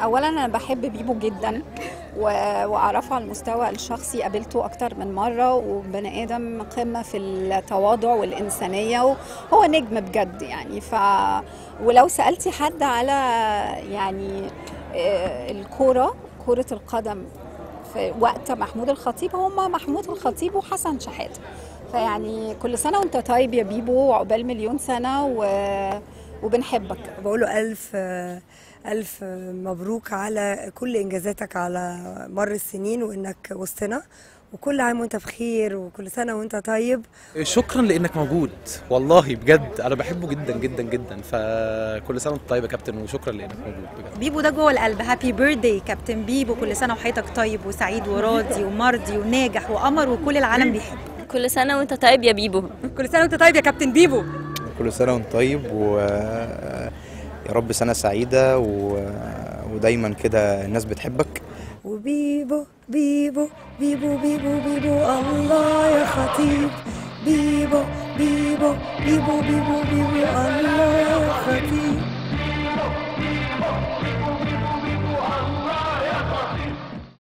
اولا انا بحب بيبو جدا و- واعرفه على المستوى الشخصي قابلته اكتر من مره وبني ادم قمه في التواضع والانسانيه وهو نجم بجد يعني ف ولو سالتي حد على يعني آه، الكوره كره القدم في وقت محمود الخطيب هم محمود الخطيب وحسن شحاته فيعني كل سنه وانت طيب يا بيبو وعقبال مليون سنه و... وبنحبك بقول له ألف ألف مبروك على كل إنجازاتك على مر السنين وإنك وسطنا وكل عام وأنت بخير وكل سنة وأنت طيب شكرا لانك موجود والله بجد انا بحبه جدا جدا جدا فكل سنه وانت طيب يا كابتن وشكرا لانك موجود بجد بيبو ده جوه القلب هابي بيرثداي كابتن بيبو كل سنه وحياتك طيب وسعيد وراضي ومرضي وناجح وقمر وكل العالم بيحبك كل سنة وانت طيب يا بيبو كل سنه وانت طيب يا كابتن بيبو كل سنة وانت طيب و يا رب سنة سعيدة و... ودايما كده الناس بتحبك وبيبو بيبو بيبو بيبو بيبو الله يا خطيب بيبو بيبو بيبو بيبو بيبو الله يا خطيب